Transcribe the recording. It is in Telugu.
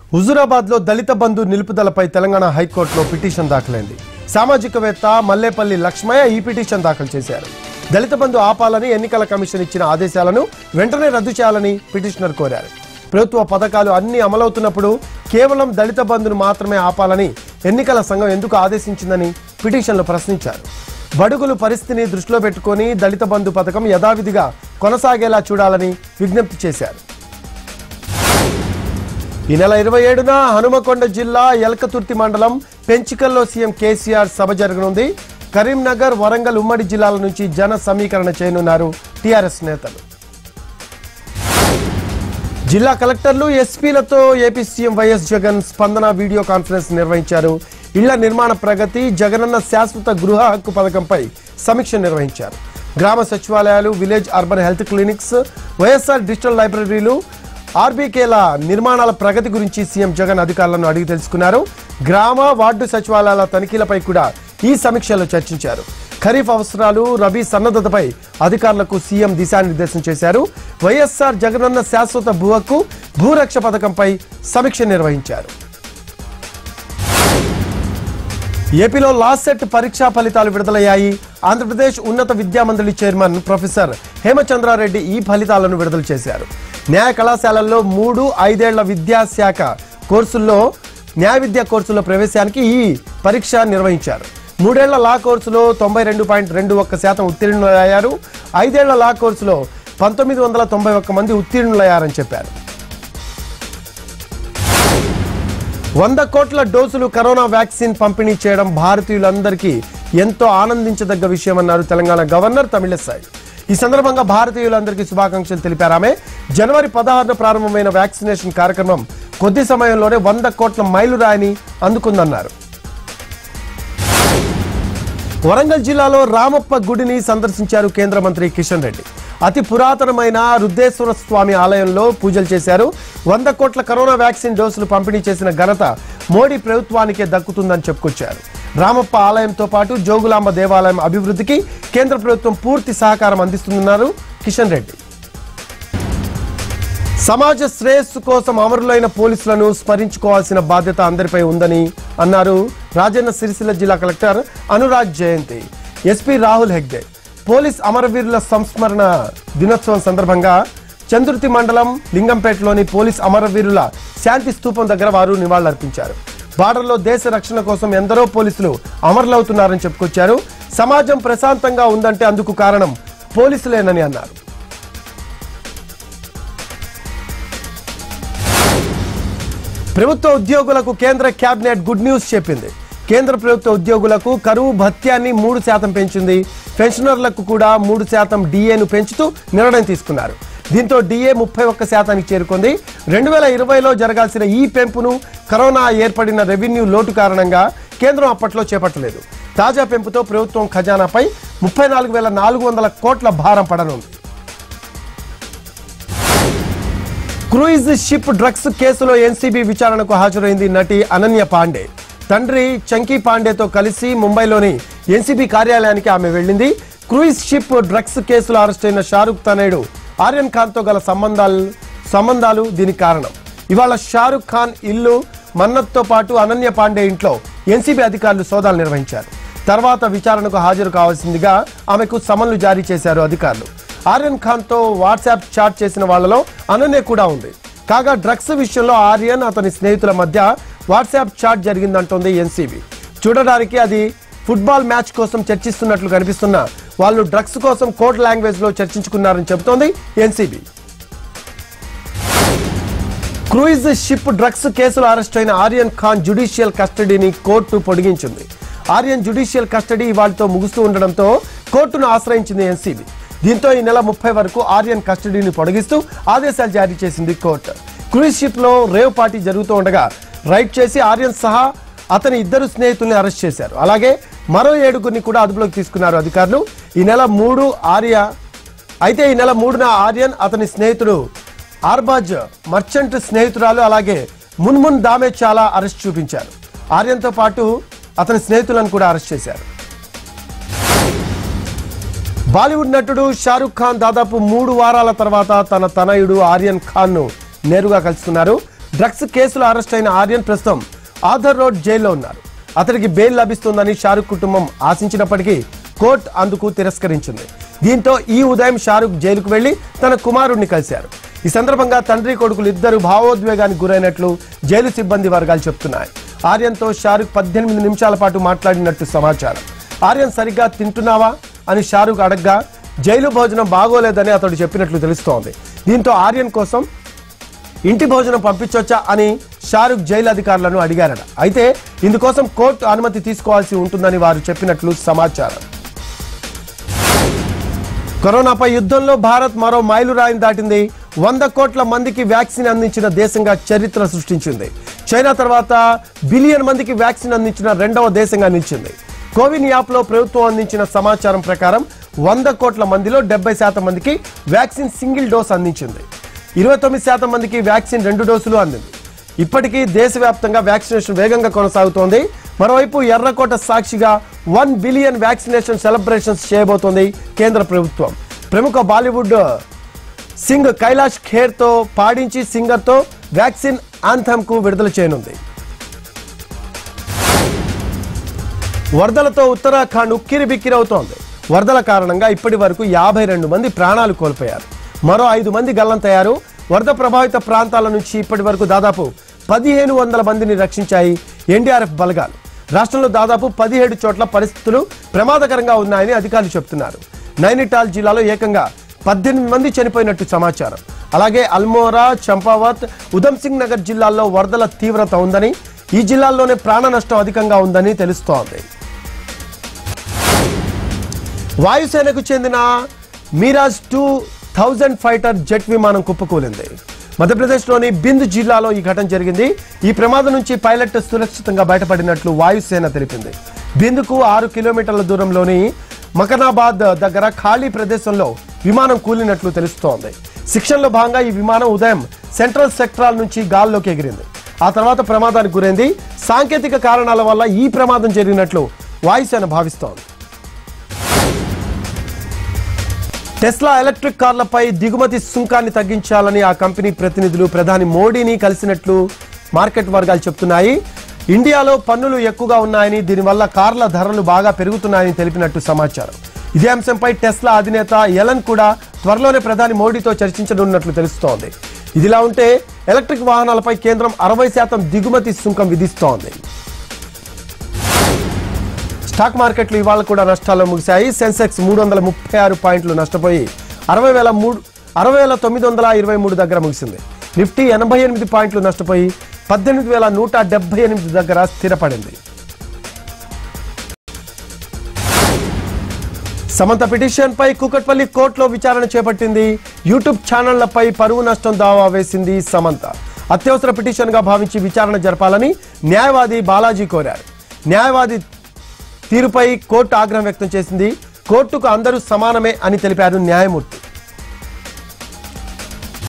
హుజురాబాద్లో దళిత బంధు నిలుపుదలపై తెలంగాణ హైకోర్టులో పిటిషన్ దాఖలైంది సామాజికవేత్త మల్లేపల్లి లక్ష్మయ్య ఈ పిటిషన్ దాఖలు చేశారు దళిత బంధు ఆపాలని ఎన్నికల కమిషన్ ఇచ్చిన ఆదేశాలను వెంటనే రద్దు చేయాలని పిటిషనర్ కోరారు ప్రభుత్వ పథకాలు అన్ని అమలవుతున్నప్పుడు కేవలం దళిత బంధును మాత్రమే ఆపాలని ఎన్నికల సంఘం ఎందుకు ఆదేశించిందని పిటిషన్లో ప్రశ్నించారు బడుగులు పరిస్థితిని దృష్టిలో పెట్టుకొని దళిత బంధు పథకం యథావిధిగా కొనసాగేలా చూడాలని విజ్ఞప్తి చేశారు ఈ నెల ఇరవై ఏడున హనుమకొండ జిల్లా ఎల్కతుర్తి మండలం పెంచికల్లో సీఎం కేసీఆర్ సభ జరగనుంది కరీంనగర్ వరంగల్ ఉమ్మడి జిల్లాల నుంచి జన సమీకరణ చేయనున్నారు టీఆర్ఎస్ నేతలు జిల్లా కలెక్టర్లు ఎస్పీలతో AP CM YS Jagan Spandana video conference నిర్వహించారు ఇళ్ల నిర్మాణ ప్రగతి జగనన్న శాశ్వత గృహ హక్కు పథకంపై సమీక్ష నిర్వహించారు గ్రామ సచివాలయాలు village urban health clinics YSR digital లైబ్రరీలు ఆర్బీకేల నిర్మాణాల ప్రగతి గురించి సీఎం జగన్ అధికారులను అడిగి తెలుసుకున్నారు గ్రామ వార్డు సచివాలయాల తనిఖీలపై కూడా ఈ సమీక్షలో చర్చించారు ఖరీఫ్ అవసరాలు రబీ సన్నద్ధతపై అధికారులకు సీఎం దిశానిర్దేశం చేశారు వైఎస్ఆర్ జగనన్న శాశ్వత భూ హక్కు భూరక్ష పథకంపై సమీక్ష నిర్వహించారు ఏపీలో లాస్ట్ సెట్ పరీక్షా ఫలితాలు విడుదలయ్యాయి ఆంధ్రప్రదేశ్ ఉన్నత విద్యామండలి చైర్మన్ ప్రొఫెసర్ హేమచంద్రారెడ్డి ఈ ఫలితాలను విడుదల చేశారు న్యాయ కళాశాలల్లో మూడు ఐదేళ్ల విద్యాశాఖ కోర్సుల్లో న్యాయ విద్యా కోర్సుల్లో ప్రవేశానికి ఈ పరీక్ష నిర్వహించారు మూడేళ్ల లా కోర్సులో తొంభై రెండు పాయింట్ రెండు ఒక్క శాతం ఉత్తీర్ణులయ్యారు ఐదేళ్ల లా కోర్సులో పంతొమ్మిది వందల తొంభై ఒక్క మంది ఉత్తీర్ణులయ్యారని చెప్పారు వంద కోట్ల డోసులు కరోనా వ్యాక్సిన్ పంపిణీ చేయడం భారతీయులందరికీ ఎంతో ఆనందించదగ్గ విషయమన్నారు తెలంగాణ గవర్నర్ తమిళసాయి ఈ సందర్భంగా భారతీయులందరికీ శుభాకాంక్షలు తెలిపారు ఆమె జనవరి పదహారున ప్రారంభమైన వ్యాక్సినేషన్ కార్యక్రమం కొద్ది సమయంలోనే వంద కోట్ల మైలురాయిని అందుకుందన్నారు వరంగల్ జిల్లాలో రామప్ప గుడిని సందర్శించారు కేంద్ర మంత్రి కిషన్ రెడ్డి అతి పురాతనమైన రుద్రేశ్వర స్వామి ఆలయంలో పూజలు చేశారు వంద కోట్ల కరోనా వ్యాక్సిన్ డోసులు పంపిణీ చేసిన ఘనత మోడీ ప్రభుత్వానికే దక్కుతుందని చెప్పుకొచ్చారు రామప్ప ఆలయంతో పాటు జోగులాంబ దేవాలయం అభివృద్ధికి కేంద్ర ప్రభుత్వం పూర్తి సహకారం అందిస్తుందన్నారు కిషన్ రెడ్డి సమాజ శ్రేయస్సు కోసం అమరులైన పోలీసులను స్మరించుకోవాల్సిన బాధ్యత అందరిపై ఉందని అన్నారు రాజన్న సిరిసిల్ల జిల్లా collector Anurag Jayanti SP Rahul Hegde police అమరవీరుల సంస్మరణ దినోత్సవం సందర్భంగా చంద్రుతి మండలం లింగంపేటలోని పోలీస్ అమరవీరుల శాంతి స్తూపం దగ్గర వారు నివాళులర్పించారు బార్డర్లో దేశ రక్షణ కోసం ఎందరో పోలీసులు అమరులవుతున్నారని చెప్పుకొచ్చారు సమాజం ప్రశాంతంగా ఉందంటే అందుకు కారణం పోలీసులేనని అన్నారు ప్రభుత్వ ఉద్యోగులకు కేంద్ర కేబినెట్ గుడ్ న్యూస్ చెప్పింది కేంద్ర ప్రభుత్వ ఉద్యోగులకు కరువు భత్యాన్ని మూడు శాతం పెంచింది పెన్షనర్లకు కూడా మూడు శాతం డిఏను పెంచుతూ నిర్ణయం తీసుకున్నారు దీంతో డిఏ ముప్పై ఒక్క శాతానికి చేరుకుంది రెండు వేల ఇరవైలో జరగాల్సిన ఈ పెంపును కరోనా ఏర్పడిన రెవెన్యూ లోటు కారణంగా కేంద్రం అప్పట్లో చేపట్టలేదు తాజా పెంపుతో ప్రభుత్వం ఖజానాపై ముప్పై నాలుగు వేల నాలుగు వందల కోట్ల భారం పడనుంది క్రూయిజ్ షిప్ డ్రగ్స్ కేసులో ఎన్సీబీ విచారణకు హాజరైంది నటి అనన్య పాండే తండ్రి చంకీ పాండేతో కలిసి ముంబైలోని ఎన్సీబీ కార్యాలయానికి ఆమె వెళ్ళింది క్రూయిజ్ షిప్ డ్రగ్స్ కేసులో అరెస్టైన షారుఖ్ తనయుడు ఆర్యన్ ఖాన్తో గల సంబంధాలు సంబంధాలు దీనికి కారణం ఇవాళ షారుఖ్ ఖాన్ ఇల్లు మన్నత్తో పాటు అనన్య పాండే ఇంట్లో ఎన్సీబీ అధికారులు సోదాలు నిర్వహించారు తర్వాత విచారణకు హాజరు కావాల్సిందిగా ఆమెకు సమన్లు జారీ చేశారు అధికారులు ఆర్యన్ ఖాన్ తో వాట్సాప్ చాట్ చేసిన వాళ్ళలో అనన్య కూడా ఉంది కాగా డ్రగ్స్ విషయంలో ఆర్యన్ అతని స్నేహితుల మధ్య వాట్సాప్ చాట్ జరిగిందంటోంది ఎన్సీబీ చూడడానికి అది ఫుట్బాల్ మ్యాచ్ కోసం చర్చిస్తున్నట్లు కనిపిస్తున్న వాళ్ళు డ్రగ్స్ కోసం కోడ్ లాంగ్వేజ్ లో చర్చించుకున్నారని చెబుతోంది ఎన్సీబీ క్రూయిజ్ షిప్ డ్రగ్స్ కేసులో అరెస్ట్ అయిన ఆర్యన్ ఖాన్ జ్యుడిషియల్ కస్టడీని కోర్టు పొడిగించింది ఆర్యన్ జ్యుడిషియల్ కస్టడీ వాటితో ముగుస్తూ ఉండడంతో కోర్టును ఆశ్రయించింది ఎన్సీబీ దీంతో ఈ నెల ముప్పై వరకు ఆర్యన్ కస్టడీని పొడిగిస్తూ ఆదేశాలు జారీ చేసింది కోర్టు క్రూయిజ్ షిప్ లో రేవ్ పార్టీ జరుగుతూ ఉండగా రైడ్ చేసి ఆర్యన్ సహా అతని ఇద్దరు స్నేహితుల్ని అరెస్ట్ చేశారు అలాగే మరో ఏడుగురిని కూడా అదుపులోకి తీసుకున్నారు అధికారులు ఈ నెల మూడు ఆర్య అయితే ఈ నెల మూడున ఆర్యన్ అతని స్నేహితుడు ఆర్బాజ్ మర్చెంట్ స్నేహితురాలు అలాగే మున్మున్ దామే చాలా అరెస్ట్ చూపించారు ఆర్యన్తో పాటు అతని స్నేహితులను కూడా అరెస్ట్ చేశారు బాలీవుడ్ నటుడు షారుఖ్ ఖాన్ దాదాపు మూడు వారాల తర్వాత తన తనయుడు ఆర్యన్ ఖాన్ ను నేరుగా కలుసుకున్నారు డ్రగ్స్ కేసులో అరెస్ట్ అయిన ఆర్యన్ ప్రస్తుతం ఆధర్ రోడ్ జైల్లో ఉన్నారు అతడికి బెయిల్ లభిస్తుందని షారుఖ్ కుటుంబం ఆశించినప్పటికీ కోర్టు అందుకు తిరస్కరించింది దీంతో ఈ ఉదయం షారుఖ్ జైలుకు వెళ్లి తన కుమారుడిని కలిశారు ఈ సందర్భంగా తండ్రి కొడుకులు ఇద్దరు భావోద్వేగానికి గురైనట్లు జైలు సిబ్బంది వర్గాలు చెప్తున్నాయి ఆర్యన్తో షారుఖ్ పద్దెనిమిది నిమిషాల పాటు మాట్లాడినట్టు సమాచారం ఆర్యన్ సరిగ్గా తింటున్నావా అని షారుఖ్ అడగ్గా జైలు భోజనం బాగోలేదని అతడు చెప్పినట్లు తెలుస్తోంది దీంతో ఆర్యన్ కోసం ఇంటి భోజనం పంపించొచ్చా అని షారుఖ్ జైలు అధికారులను అడిగారట అయితే ఇందుకోసం కోర్టు అనుమతి తీసుకోవాల్సి ఉంటుందని వారు చెప్పినట్లు సమాచారం కరోనాపై యుద్ధంలో భారత్ మరో మైలురాయిని దాటింది వంద కోట్ల మందికి వ్యాక్సిన్ అందించిన దేశంగా చరిత్ర సృష్టించింది చైనా తర్వాత బిలియన్ మందికి వ్యాక్సిన్ అందించిన రెండవ దేశంగా నిలిచింది కోవిన్ యాప్లో ప్రభుత్వం అందించిన సమాచారం ప్రకారం వంద కోట్ల మందిలో డెబ్బై శాతం మందికి వ్యాక్సిన్ సింగిల్ డోస్ అందించింది ఇరవై తొమ్మిది శాతం మందికి వ్యాక్సిన్ రెండు డోసులు అందింది ఇప్పటికీ దేశవ్యాప్తంగా వ్యాక్సినేషన్ వేగంగా కొనసాగుతోంది మరోవైపు ఎర్రకోట సాక్షిగా వన్ బిలియన్ వ్యాక్సినేషన్ సెలబ్రేషన్స్ చేయబోతోంది కేంద్ర ప్రభుత్వం ప్రముఖ బాలీవుడ్ సింగ్ కైలాష్ ఖేర్తో పాడించి సింగర్తో వ్యాక్సిన్ ఆంథమ్ కు విడుదల చేయనుంది వరదలతో ఉత్తరాఖండ్ ఉక్కిరి బిక్కిరవుతోంది వరదల కారణంగా ఇప్పటి వరకు యాభై రెండు మంది ప్రాణాలు కోల్పోయారు మరో ఐదు మంది గల్లంతయ్యారు వరద ప్రభావిత ప్రాంతాల నుంచి ఇప్పటి వరకు దాదాపు పదిహేను వందల మందిని రక్షించాయి ఎన్డీఆర్ఎఫ్ బలగాలు రాష్ట్రంలో దాదాపు పదిహేడు చోట్ల పరిస్థితులు ప్రమాదకరంగా ఉన్నాయని అధికారులు చెబుతున్నారు నైనిటాల్ జిల్లాలో ఏకంగా పద్దెనిమిది మంది చనిపోయినట్టు సమాచారం అలాగే అల్మోరా చంపావత్ ఉధమ్ సింగ్ నగర్ జిల్లాల్లో వరదల తీవ్రత ఉందని ఈ జిల్లాల్లోనే ప్రాణ నష్టం అధికంగా ఉందని తెలుస్తోంది వాయుసేనకు చెందిన Mirage two thousand fighter jet విమానం కుప్పకూలింది మధ్యప్రదేశ్లోని బింద్ జిల్లాలో ఈ ఘటన జరిగింది ఈ ప్రమాదం నుంచి పైలట్ సురక్షితంగా బయటపడినట్లు వాయుసేన తెలిపింది బిందుకు ఆరు కిలోమీటర్ల దూరంలోని మకనాబాద్ దగ్గర ఖాళీ ప్రదేశంలో విమానం కూలినట్లు తెలుస్తోంది శిక్షణలో భాగంగా ఈ విమానం ఉదయం సెంట్రల్ సెక్టరాల్ నుంచి గాల్లోకి ఎగిరింది ఆ తర్వాత ప్రమాదానికి గురైంది సాంకేతిక కారణాల వల్ల ఈ ప్రమాదం జరిగినట్లు వాయుసేన భావిస్తోంది టెస్లా ఎలక్ట్రిక్ కార్లపై దిగుమతి సుంకాన్ని తగ్గించాలని ఆ కంపెనీ ప్రతినిధులు ప్రధాని మోడీని కలిసినట్లు మార్కెట్ వర్గాలు చెప్తున్నాయి ఇండియాలో పన్నులు ఎక్కువగా ఉన్నాయని దీనివల్ల కార్ల ధరలు బాగా పెరుగుతున్నాయని తెలిపినట్టు సమాచారం ఇదే అంశంపై టెస్లా అధినేత ఎలన్ కూడా త్వరలోనే ప్రధాని మోడీతో చర్చించనున్నట్లు తెలుస్తోంది ఇదిలా ఉంటే ఎలక్ట్రిక్ వాహనాలపై కేంద్రం అరవై శాతం దిగుమతి సుంకం విధిస్తోంది స్టాక్ మార్కెట్లు ఇవాళ కూడా నష్టాల్లో ముగిశాయి సెన్సెక్స్ మూడు వందల ముప్పై ఆరు పాయింట్లు నష్టపోయి అరవై వేల మూడు అరవై వేల తొమ్మిది వందల ఇరవై మూడు దగ్గర ముగిసింది నిఫ్టీ ఎనభై ఎనిమిది పాయింట్లు నష్టపోయి పద్దెనిమిది వేల నూట డెబ్బై ఎనిమిది దగ్గర స్థిరపడింది సమంత పిటిషన్ పై కూకట్పల్లి కోర్టులో విచారణ చేపట్టింది యూట్యూబ్ ఛానళ్లపై పరువు నష్టం దావా వేసింది సమంత అత్యవసర పిటిషన్ గా భావించి విచారణ జరపాలని న్యాయవాది బాలాజీ కోరారు న్యాయవాది తీరుపై కోర్టు ఆగ్రహం వ్యక్తం చేసింది కోర్టుకు అందరూ సమానమే అని తెలిపారు న్యాయమూర్తి